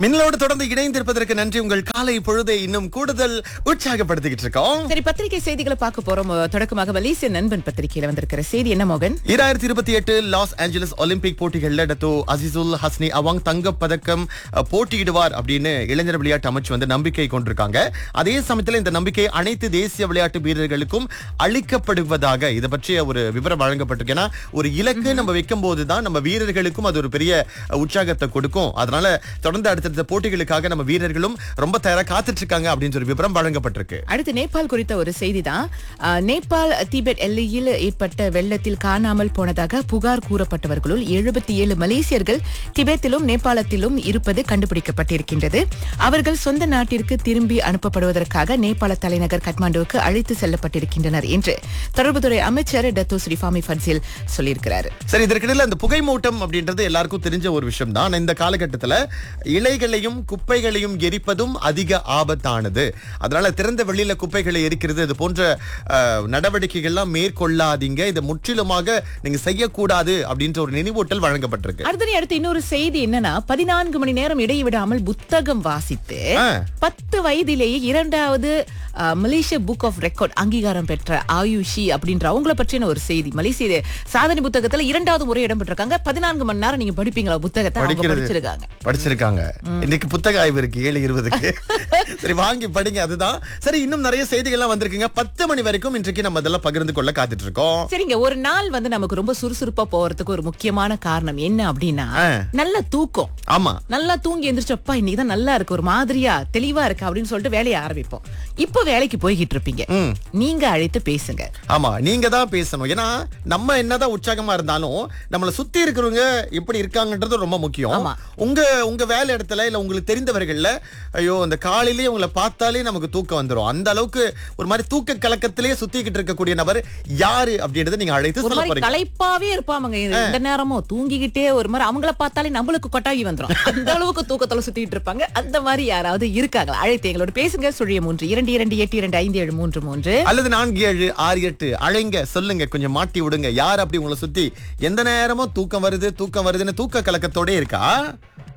மின்னலோடு தொடர்ந்து இணைந்திருப்பதற்கு நன்றி உங்கள் காலை பொழுதை இன்னும் கூடுதல் உற்சாகப்படுத்திக்கிட்டு இருக்கோம் சரி பத்திரிகை செய்திகளை பார்க்க போறோம் தொடக்கமாக மலேசிய நண்பன் பத்திரிகையில வந்திருக்கிற செய்தி என்ன மோகன் இரண்டாயிரத்தி இருபத்தி எட்டு லாஸ் ஏஞ்சலஸ் ஒலிம்பிக் போட்டிகள்ல டத்தோ அசிசுல் ஹஸ்னி அவாங் தங்கப் பதக்கம் அஹ், போட்டியிடுவார் அப்படின்னு இளைஞர் விளையாட்டு அமைச்சு வந்து நம்பிக்கை கொண்டிருக்காங்க அதே சமயத்துல இந்த நம்பிக்கை அனைத்து தேசிய விளையாட்டு வீரர்களுக்கும் அளிக்கப்படுவதாக இதை பற்றிய ஒரு விவரம் வழங்கப்பட்டிருக்கு ஏன்னா ஒரு இலக்கு நம்ம வைக்கும் போதுதான் நம்ம வீரர்களுக்கும் அது ஒரு பெரிய அஹ், உற்சாகத்தை கொடுக்கும் அதனால தொடர்ந்து அடுத்தடுத்த போட்டிகளுக்காக நம்ம வீரர்களும் ரொம்ப தயாரா காத்துட்டு இருக்காங்க அப்படின்னு ஒரு விவரம் வழங்கப்பட்டிருக்கு அடுத்து நேபாள் குறித்த ஒரு செய்தி தான் நேபாள் திபெத் எல்லையில் ஏற்பட்ட வெள்ளத்தில் காணாமல் போனதாக புகார் கூறப்பட்டவர்களுள் எழுபத்தி ஏழு மலேசியர்கள் திபெத்திலும் நேபாளத்திலும் இருப்பது கண்டுபிடிக்கப்பட்டிருக்கின்றது அவர்கள் சொந்த நாட்டிற்கு திரும்பி அனுப்பப்படுவதற்காக நேபாள தலைநகர் காட்மாண்டுவுக்கு அழைத்து செல்லப்பட்டிருக்கின்றனர் என்று தொடர்புத்துறை அமைச்சர் டத்தோ ஸ்ரீஃபாமி ஃபன்சில் சொல்லியிருக்கிறார் சரி இதற்கிடையில இந்த புகை மூட்டம் அப்படின்றது எல்லாருக்கும் தெரிஞ்ச ஒரு விஷயம் தான் இந்த காலகட்டத்துல இலைகளையும் குப்பைகளையும் எரிப்பதும் அதிக ஆபத்தானது அதனால திறந்த வெளியில குப்பைகளை எரிக்கிறது இது போன்ற அஹ், நடவடிக்கைகள்லாம் மேற்கொள்ளாதீங்க இதை முற்றிலுமாக நீங்க செய்யக்கூடாது அப்படின்ற ஒரு நினைவூட்டல் வழங்கப்பட்டிருக்கு அடுத்தது அடுத்து இன்னொரு செய்தி என்னன்னா பதினான்கு மணி நேரம் இடைவிடாமல் புத்தகம் வாசித்து ஆ. பத்து வயதிலேயே இரண்டாவது ஆ, மலேசிய புக் ஆஃப் ரெக்கார்ட் அங்கீகாரம் பெற்ற ஆயுஷி அப்படின்ற அவங்கள பற்றின ஒரு செய்தி மலேசிய சாதனை புத்தகத்துல இரண்டாவது முறை இடம் பெற்றிருக்காங்க பதினான்கு மணி நேரம் நீங்க படிப்பீங்களா புத்தகத்தை அவங்க படிக்கிறது. படிச்சிருக்காங்க படிச்சிருக்காங்க இன்னைக்கு புத்தக ஆய்வு இருக்கு ஏழு இருபதுக்கு சரி வாங்கி படிங்க அதுதான் சரி இன்னும் நிறைய செய்திகள்லாம் வந்திருக்குங்க பத்து மணி வரைக்கும் இன்றைக்கு நம்ம இதெல்லாம் பகிர்ந்து கொள்ள காத்துட்டு இருக்கோம் சரிங்க ஒரு நாள் வந்து நமக்கு ரொம்ப சுறுசுறுப்பா போறதுக்கு ஒரு முக்கியமான காரணம் என்ன அப்படின்னா ஆ. நல்ல தூக்கம் ஆமா நல்லா தூங்கி எந்திரிச்சப்பா இன்னைக்கு தான் நல்லா இருக்கு ஒரு மாதிரியா தெளிவா இருக்கு அப்படின்னு சொல்லிட்டு வேலையை ஆரம்பிப்போம் இப்போ வேலைக்கு போய்கிட்டு இருப்பீங்க நீங்க அழைத்து பேசுங்க ஆமா நீங்க தான் பேசணும் ஏன்னா நம்ம என்னதான் உற்சாகமா இருந்தாலும் நம்மள சுத்தி இருக்கிறவங்க எப்படி இருக்காங்கன்றது ரொம்ப முக்கியம் ஆமா. உங்க உங்க வேலை இடத்துல இல்ல உங்களுக்கு தெரிந்தவர்கள்ல ஐயோ அந்த காலையிலேயே உங்களை பார்த்தாலே நமக்கு தூக்கம் வந்துரும் அந்த அளவுக்கு ஒரு மாதிரி தூக்க கலக்கத்திலேயே சுத்திக்கிட்டு இருக்கக்கூடிய நபர் யாரு அப்படின்றத நீங்க அழைத்து ஒரு சொல்ல மாதிரி போறீங்க களைப்பாவே இருப்பாங்க இந்த நேரமும் தூங்கிக்கிட்டே ஒரு மாதிரி அவங்கள பார்த்தாலே நம்மளுக்கு கொட்டாகி வந்துரும் அந்த அளவுக்கு தூக்கத்துல சுத்திட்டு இருப்பாங்க அந்த மாதிரி யாராவது இருக்காங்களா அழைத்து எங்களோட பேசுங்க சுழிய மூன்று இரண்டு இரண்டு எட்டு இரண்டு ஐந்து ஏழு மூன்று மூன்று அல்லது நான்கு ஏழு ஆறு எட்டு அழைங்க சொல்லுங்க கொஞ்சம் மாட்டி விடுங்க யார் அப்படி உங்களை சுத்தி எந்த நேரமும் தூக்கம் வருது தூக்கம் வருதுன்னு தூக்க கலக்கத்தோட இருக்கா